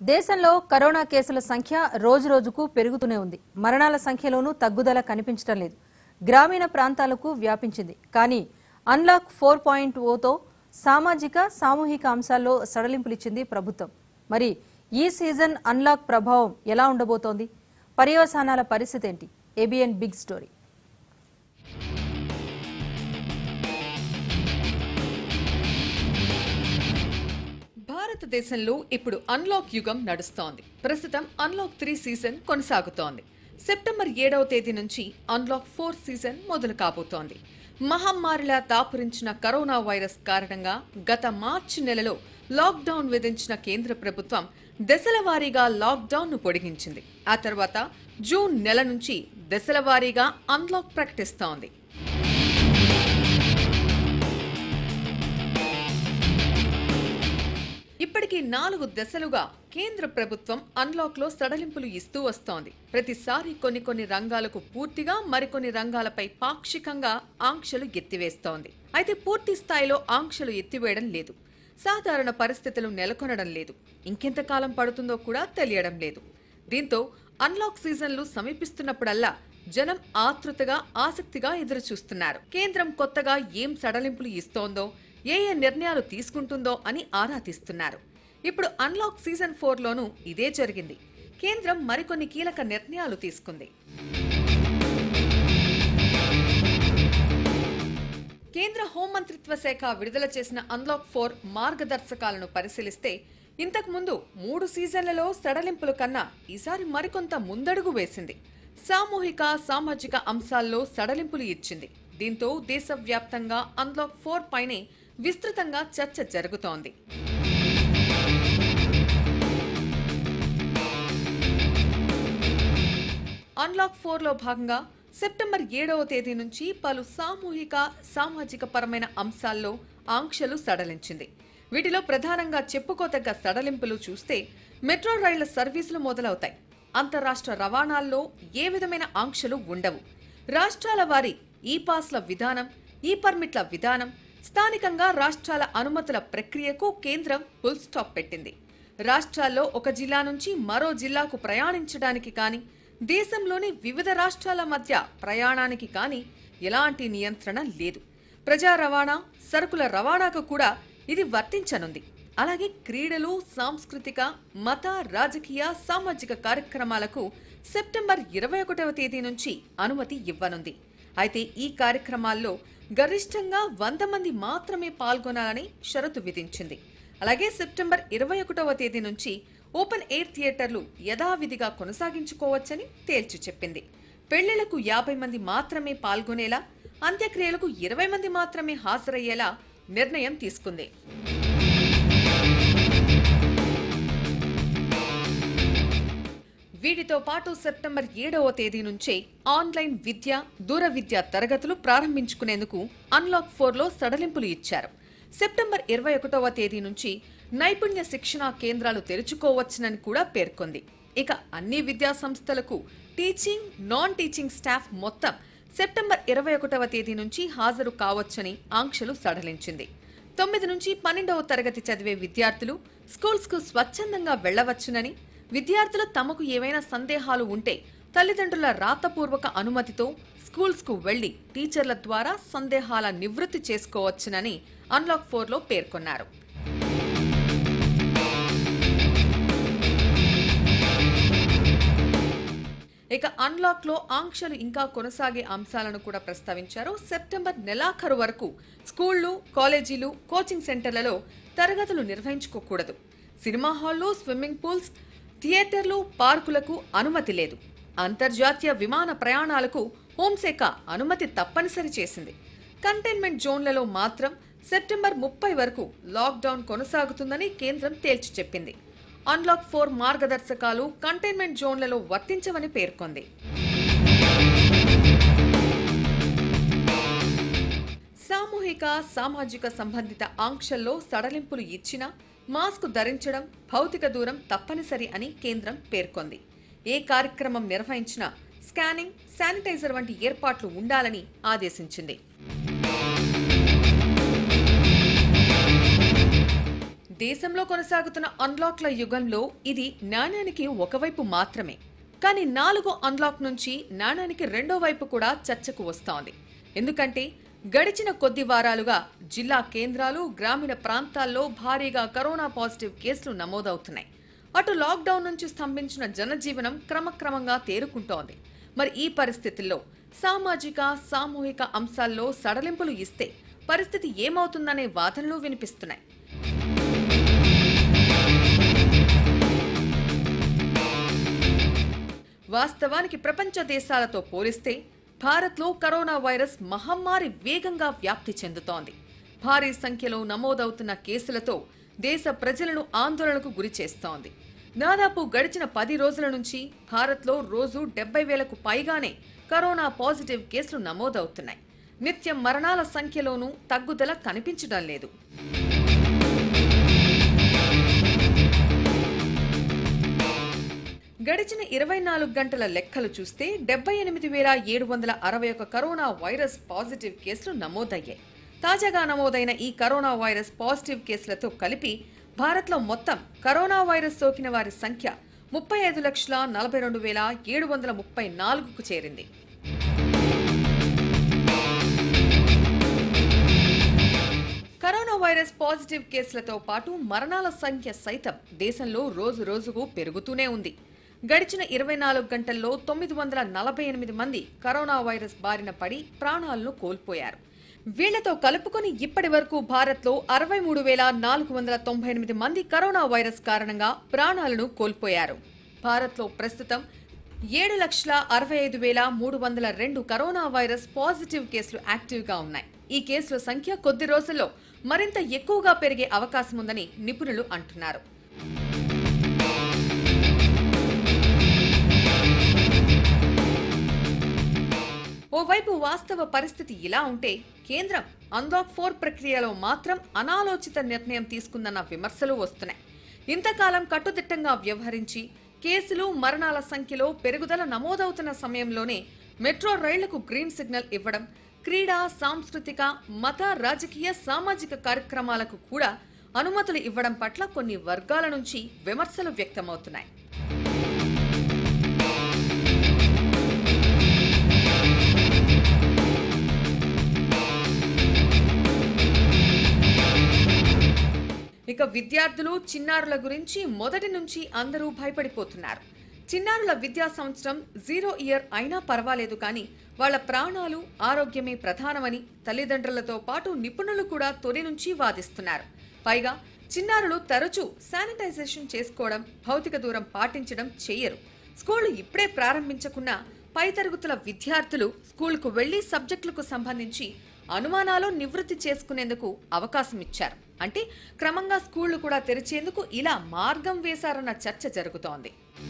దేశంలో కరోనా కేసుల సంఖ్య రోజురోజుకు పెరుగుతూనే ఉంది మరణాల సంఖ్యలోనూ తగ్గుదల కనిపించడం లేదు గ్రామీణ ప్రాంతాలకు వ్యాపించింది కానీ అన్లాక్ ఫోర్ పాయింట్ ఓతో సామాజిక సామూహిక అంశాల్లో సడలింపులిచ్చింది ప్రభుత్వం మరి ఈ సీజన్ అన్లాక్ ప్రభావం ఎలా ఉండబోతోంది పర్యవసానాల పరిస్థితి ఏంటి ఏబిఎన్ బిగ్ స్టోరీ భారతదేశంలో ఇప్పుడు అన్లాక్ యుగం నడుస్తోంది ప్రస్తుతం అన్లాక్ త్రీ సీజన్ కొనసాగుతోంది సెప్టెంబర్ ఏడవ తేదీ నుంచి అన్లాక్ ఫోర్ సీజన్ మొదలు కాబోతోంది మహమ్మారిలా దాపురించిన కరోనా వైరస్ కారణంగా గత మార్చి నెలలో లాక్డౌన్ విధించిన కేంద్ర ప్రభుత్వం దశల వారీగా లాక్డౌన్ ను పొడిగించింది ఆ తర్వాత జూన్ నెల నుంచి దశల వారీగా అన్లాక్ ప్రకటిస్తోంది ఇప్పటికీ నాలుగు దశలుగా కేంద్ర ప్రభుత్వం అన్లాక్ లో సడలింపులు ఇస్తూ వస్తోంది ప్రతిసారి కొన్ని కొన్ని రంగాలకు పూర్తిగా మరికొన్ని రంగాలపై పాక్షికంగా ఆంక్షలు ఎత్తివేస్తోంది అయితే పూర్తి స్థాయిలో ఆంక్షలు ఎత్తివేయడం లేదు సాధారణ పరిస్థితులు నెలకొనడం లేదు ఇంకెంతకాలం పడుతుందో కూడా తెలియడం లేదు దీంతో అన్లాక్ సీజన్లు సమీపిస్తున్నప్పుడల్లా జనం ఆతృతగా ఆసక్తిగా ఎదురుచూస్తున్నారు కేంద్రం కొత్తగా ఏం సడలింపులు ఇస్తోందో ఏ ఏ నిర్ణయాలు తీసుకుంటుందో అని ఆరా తీస్తున్నారు ఇప్పుడు అన్లాక్ సీజన్ ఫోర్లోనూ ఇదే జరిగింది కేంద్రం మరికొన్ని కీలక నిర్ణయాలు తీసుకుంది కేంద్ర హోంమంత్రిత్వ శాఖ విడుదల చేసిన అన్లాక్ ఫోర్ మార్గదర్శకాలను పరిశీలిస్తే ఇంతకు ముందు మూడు సీజన్లలో సడలింపుల కన్నా ఈసారి మరికొంత ముందడుగు వేసింది సామూహిక సామాజిక అంశాల్లో సడలింపులు ఇచ్చింది దీంతో దేశవ్యాప్తంగా అన్లాక్ ఫోర్ పైనే విస్తృతంగా చర్చ జరుగుతోంది అన్లాక్ ఫోర్లో భాగంగా సెప్టెంబర్ ఏడవ తేదీ నుంచి పలు సామూహిక సామాజిక పరమైన అంశాల్లో ఆంక్షలు సడలించింది వీటిలో ప్రధానంగా చెప్పుకోదగ్గ సడలింపులు చూస్తే మెట్రో రైళ్ల సర్వీసులు మొదలవుతాయి అంతరాష్ట్ర రవాణాల్లో ఏ విధమైన ఆంక్షలు ఉండవు రాష్ట్రాల వారి ఈ పాస్ల విధానం ఈ పర్మిట్ల విధానం స్థానికంగా రాష్ట్రాల అనుమతుల ప్రక్రియకు కేంద్రం ఫుల్ స్టాప్ పెట్టింది రాష్ట్రాల్లో ఒక జిల్లా నుంచి మరో జిల్లాకు ప్రయాణించడానికి కానీ దేశంలోని వివిధ రాష్ట్రాల మధ్య ప్రయాణానికి కానీ ఎలాంటి నియంత్రణ లేదు ప్రజా రవాణా సరుకుల రవాణాకు కూడా ఇది వర్తించనుంది అలాగే క్రీడలు సాంస్కృతిక మత రాజకీయ సామాజిక కార్యక్రమాలకు సెప్టెంబర్ ఇరవై ఒకటవ తేదీ నుంచి అనుమతి ఇవ్వనుంది అయితే ఈ కార్యక్రమాల్లో గరిష్టంగా వంద మంది మాత్రమే పాల్గొనాలని షరతు విధించింది అలాగే సెప్టెంబర్ ఇరవై ఒకటవ తేదీ నుంచి ఓపెన్ ఎయిర్ థియేటర్లు యథావిధిగా కొనసాగించుకోవచ్చని తేల్చి చెప్పింది పెళ్లిళ్లకు యాభై మంది మాత్రమే పాల్గొనేలా అంత్యక్రియలకు ఇరవై మంది మాత్రమే హాజరయ్యేలా నిర్ణయం తీసుకుంది వీటితో పాటు సెప్టెంబర్ ఏడవ తేదీ నుంచే ఆన్లైన్ విద్య దూర విద్య తరగతులు ప్రారంభించుకునేందుకు అన్లాక్ ఫోర్లో సడలింపులు ఇచ్చారు సెప్టెంబర్ ఇరవై ఒకటవ తేదీ నుంచి నైపుణ్య శిక్షణా కేంద్రాలు తెరుచుకోవచ్చునని కూడా పేర్కొంది ఇక అన్ని విద్యా సంస్థలకు టీచింగ్ నాన్ టీచింగ్ స్టాఫ్ మొత్తం సెప్టెంబర్ ఇరవై ఒకటవ తేదీ నుంచి హాజరు కావచ్చని ఆంక్షలు సడలించింది తొమ్మిది నుంచి పన్నెండవ తరగతి చదివే విద్యార్థులు స్కూల్స్కు స్వచ్ఛందంగా వెళ్లవచ్చునని విద్యార్థులు తమకు ఏవైనా సందేహాలు ఉంటే తల్లిదండ్రుల రాతపూర్వక అనుమతితో స్కూల్స్కు వెళ్లి టీచర్ల ద్వారా సందేహాల నివృత్తి చేసుకోవచ్చునని అన్లాక్ ఫోర్లో పేర్కొన్నారు ఇక అన్లాక్ లో ఆంక్షలు ఇంకా కొనసాగే అంశాలను కూడా ప్రస్తావించారు సెప్టెంబర్ నెలాఖరు వరకు స్కూళ్లు కాలేజీలు కోచింగ్ సెంటర్లలో తరగతులు నిర్వహించుకోకూడదు సినిమా హాళ్లు స్విమ్మింగ్ పూల్స్ థియేటర్లు పార్కులకు అనుమతి లేదు అంతర్జాతీయ విమాన ప్రయాణాలకు హోంశాఖ అనుమతి తప్పనిసరి చేసింది కంటైన్మెంట్ జోన్లలో మాత్రం సెప్టెంబర్ ముప్పై వరకు లాక్డౌన్ కొనసాగుతుందని కేంద్రం తేల్చి చెప్పింది అన్లాక్ ఫోర్ మార్గదర్శకాలు కంటైన్మెంట్ జోన్లలో వర్తించవని పేర్కొంది సామూహిక సామాజిక సంబంధిత ఆంక్షల్లో సడలింపులు ఇచ్చినా మాస్క్ ధరించడం భౌతిక దూరం తప్పనిసరి అని కేంద్రం పేర్కొంది ఏ కార్యక్రమం నిర్వహించినా స్కానింగ్ శానిటైజర్ వంటి ఏర్పాట్లు ఉండాలని ఆదేశించింది దేశంలో కొనసాగుతున్న అన్లాక్ల యుగంలో ఇది నాణ్యానికి ఒకవైపు మాత్రమే కానీ నాలుగో అన్లాక్ నుంచి నాణ్యానికి రెండో వైపు కూడా చర్చకు వస్తోంది ఎందుకంటే గడిచిన కొద్ది వారాలుగా జిల్లా కేంద్రాలు గ్రామీణ ప్రాంతాల్లో భారీగా కరోనా పాజిటివ్ కేసులు నమోదవుతున్నాయి అటు లాక్డౌన్ నుంచి స్తంభించిన జనజీవనం క్రమక్రమంగా తేరుకుంటోంది మరి ఈ పరిస్థితుల్లో సామాజిక సామూహిక అంశాల్లో సడలింపులు ఇస్తే పరిస్థితి ఏమవుతుందనే వాదనలు వినిపిస్తున్నాయి వాస్తవానికి ప్రపంచ దేశాలతో పోలిస్తే భారత్లో కరోనా వైరస్ మహమ్మారి వేగంగా వ్యాప్తి చెందుతోంది భారీ సంఖ్యలో నమోదవుతున్న కేసులతో దేశ ప్రజలను ఆందోళనకు గురి చేస్తోంది దాదాపు గడిచిన పది రోజుల నుంచి భారత్లో రోజు డెబ్బై వేలకు పైగానే కరోనా పాజిటివ్ కేసులు నమోదవుతున్నాయి నిత్యం మరణాల సంఖ్యలోనూ తగ్గుదల కనిపించడం లేదు గడిచిన ఇరవై నాలుగు గంటల లెక్కలు చూస్తే డెబ్బై ఎనిమిది వేల ఏడు వందల అరవై ఒక కరోనా వైరస్ పాజిటివ్ కేసులు నమోదయ్యాయి తాజాగా నమోదైన ఈ కరోనా వైరస్ పాజిటివ్ కేసులతో కలిపి భారత్లో మొత్తం కరోనా వైరస్ సోకిన వారి సంఖ్య ముప్పై ఐదు లక్షల నలభై రెండు వేల ఏడు వందల ముప్పై నాలుగుకు చేరింది కరోనా వైరస్ పాజిటివ్ కేసులతో పాటు మరణాల సంఖ్య సైతం దేశంలో రోజు రోజుకు పెరుగుతూనే ఉంది గడిచిన ఇరవై నాలుగు గంటల్లో తొమ్మిది వందల నలభై ఎనిమిది మంది కరోనా వైరస్ బారిన పడి ప్రాణాలను కోల్పోయారు వీళ్లతో కలుపుకొని ఇప్పటి వరకు భారత్లో అరవై మూడు వేల నాలుగు వందల తొంభై ఎనిమిది మంది కరోనా వైరస్ కారణంగా ప్రాణాలను కోల్పోయారు భారత్లో ప్రస్తుతం ఏడు లక్షల అరవై ఐదు వేల మూడు వందల రెండు కరోనా వైరస్ పాజిటివ్ కేసులు యాక్టివ్గా ఉన్నాయి ఈ కేసుల సంఖ్య కొద్ది రోజుల్లో మరింత ఎక్కువగా పెరిగే అవకాశం ఉందని నిపుణులు అంటున్నారు ఓవైపు వాస్తవ పరిస్థితి ఇలా ఉంటే కేంద్రం అన్లాక్ ఫోర్ ప్రక్రియలో మాత్రం అనాలోచిత నిర్ణయం తీసుకుందన్న విమర్శలు వస్తున్నాయి ఇంతకాలం కట్టుదిట్టంగా వ్యవహరించి కేసులు మరణాల సంఖ్యలో పెరుగుదల నమోదవుతున్న సమయంలోనే మెట్రో రైళ్లకు గ్రీన్ సిగ్నల్ ఇవ్వడం క్రీడా సాంస్కృతిక మత రాజకీయ సామాజిక కార్యక్రమాలకు కూడా అనుమతులు ఇవ్వడం పట్ల కొన్ని వర్గాల నుంచి విమర్శలు వ్యక్తమవుతున్నాయి ఇక విద్యార్థులు చిన్నారుల గురించి మొదటి నుంచి అందరూ భయపడిపోతున్నారు చిన్నారుల విద్యా సంవత్సరం జీరో ఇయర్ అయినా పర్వాలేదు కానీ వాళ్ళ ప్రాణాలు ఆరోగ్యమే ప్రధానమని తల్లిదండ్రులతో పాటు నిపుణులు కూడా తొలి నుంచి వాదిస్తున్నారు పైగా చిన్నారులు తరచూ శానిటైజేషన్ చేసుకోవడం భౌతిక దూరం పాటించడం చెయ్యరు స్కూళ్లు ఇప్పుడే ప్రారంభించకున్నా పై తరగతుల విద్యార్థులు స్కూల్కు వెళ్లి సబ్జెక్టులకు సంబంధించి అనుమానాలు నివృత్తి చేసుకునేందుకు అవకాశం ఇచ్చారు అంటే క్రమంగా స్కూళ్లు కూడా తెరిచేందుకు ఇలా మార్గం వేశారన్న చర్చ జరుగుతోంది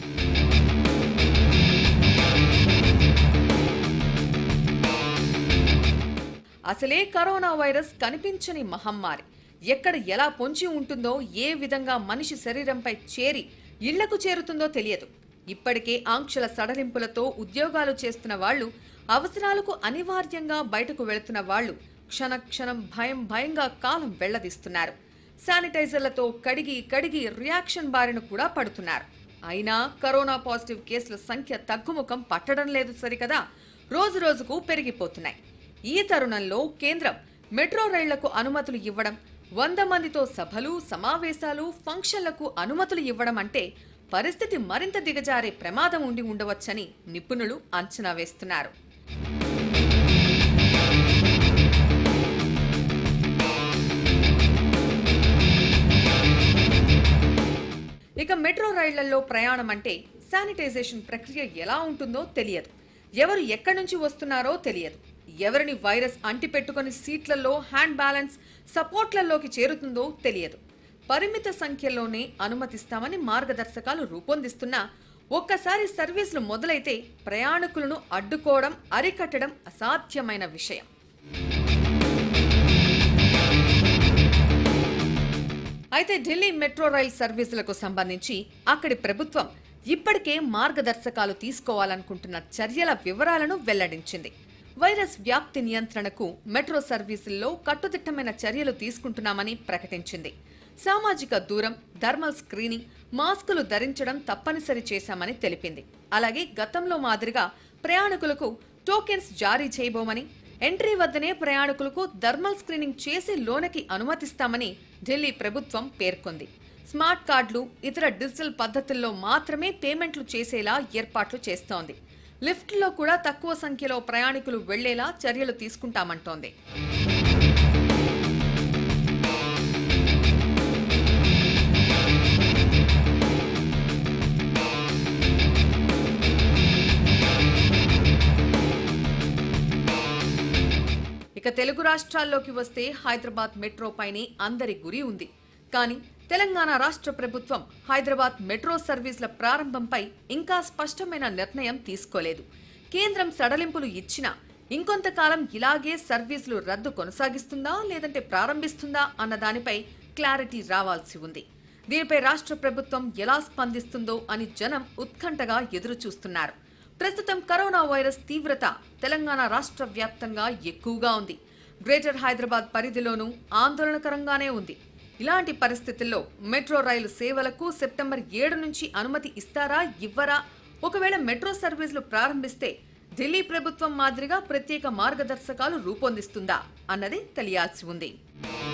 అసలే కరోనా వైరస్ కనిపించని మహమ్మారి ఎక్కడ ఎలా పొంచి ఉంటుందో ఏ విధంగా మనిషి శరీరంపై చేరి ఇళ్లకు చేరుతుందో తెలియదు ఇప్పటికే ఆంక్షల సడలింపులతో ఉద్యోగాలు చేస్తున్న వాళ్ళు అవసరాలకు అనివార్యంగా బయటకు వెళుతున్న వాళ్ళు క్షణక్షణం భయం భయంగా కాలం వెళ్లదీస్తున్నారు శానిటైజర్లతో కడిగి కడిగి రియాక్షన్ బారిన కూడా పడుతున్నారు అయినా కరోనా పాజిటివ్ కేసుల సంఖ్య తగ్గుముఖం పట్టడం లేదు సరికదా రోజు రోజుకు పెరిగిపోతున్నాయి ఈ తరుణంలో కేంద్రం మెట్రో రైళ్లకు అనుమతులు ఇవ్వడం వంద మందితో సభలు సమావేశాలు ఫంక్షన్లకు అనుమతులు ఇవ్వడం అంటే పరిస్థితి మరింత దిగజారే ప్రమాదం ఉండి ఉండవచ్చని నిపుణులు అంచనా వేస్తున్నారు ఇక మెట్రో రైళ్లలో ప్రయాణం అంటే శానిటైజేషన్ ప్రక్రియ ఎలా ఉంటుందో తెలియదు ఎవరు ఎక్కడి నుంచి వస్తున్నారో తెలియదు ఎవరిని వైరస్ అంటిపెట్టుకుని సీట్లలో హ్యాండ్ బ్యాలెన్స్ సపోర్ట్లలోకి చేరుతుందో తెలియదు పరిమిత సంఖ్యలోనే అనుమతిస్తామని మార్గదర్శకాలు రూపొందిస్తున్నా ఒక్కసారి సర్వీసులు మొదలైతే ప్రయాణికులను అడ్డుకోవడం అరికట్టడం అసాధ్యమైన విషయం అయితే ఢిల్లీ మెట్రో రైల్ సర్వీసులకు సంబంధించి అక్కడి ప్రభుత్వం ఇప్పటికే మార్గదర్శకాలు తీసుకోవాలనుకుంటున్న చర్యల వివరాలను వెల్లడించింది వైరస్ వ్యాప్తి నియంత్రణకు మెట్రో సర్వీసుల్లో కట్టుదిట్టమైన చర్యలు తీసుకుంటున్నామని ప్రకటించింది సామాజిక దూరం థర్మల్ స్క్రీనింగ్ మాస్కులు ధరించడం తప్పనిసరి చేశామని తెలిపింది అలాగే గతంలో మాదిరిగా ప్రయాణికులకు టోకెన్స్ జారీ చేయబోమని ఎంట్రీ వద్దనే ప్రయాణికులకు థర్మల్ స్క్రీనింగ్ చేసి లోనకి అనుమతిస్తామని ఢిల్లీ ప్రభుత్వం పేర్కొంది స్మార్ట్ కార్డులు ఇతర డిజిటల్ పద్ధతుల్లో మాత్రమే పేమెంట్లు చేసేలా ఏర్పాట్లు చేస్తోంది లిఫ్ట్లో కూడా తక్కువ సంఖ్యలో ప్రయాణికులు వెళ్లేలా చర్యలు తీసుకుంటామంటోంది ఇక తెలుగు రాష్ట్రాల్లోకి వస్తే హైదరాబాద్ మెట్రో పైనే అందరి గురి ఉంది కానీ తెలంగాణ రాష్ట్ర ప్రభుత్వం హైదరాబాద్ మెట్రో సర్వీసుల ప్రారంభంపై ఇంకా స్పష్టమైన నిర్ణయం తీసుకోలేదు కేంద్రం సడలింపులు ఇచ్చినా ఇంకొంతకాలం ఇలాగే సర్వీసులు రద్దు కొనసాగిస్తుందా లేదంటే ప్రారంభిస్తుందా అన్న దానిపై క్లారిటీ రావాల్సి ఉంది దీనిపై రాష్ట్ర ప్రభుత్వం ఎలా స్పందిస్తుందో అని జనం ఉత్కంఠగా ఎదురు చూస్తున్నారు ప్రస్తుతం కరోనా వైరస్ తీవ్రత తెలంగాణ రాష్ట్ర వ్యాప్తంగా ఎక్కువగా ఉంది గ్రేటర్ హైదరాబాద్ పరిధిలోనూ ఆందోళనకరంగానే ఉంది ఇలాంటి పరిస్థితుల్లో మెట్రో రైలు సేవలకు సెప్టెంబర్ ఏడు నుంచి అనుమతి ఇస్తారా ఇవ్వరా ఒకవేళ మెట్రో సర్వీసులు ప్రారంభిస్తే ఢిల్లీ ప్రభుత్వం మాదిరిగా ప్రత్యేక మార్గదర్శకాలు రూపొందిస్తుందా అన్నది తెలియాల్సి ఉంది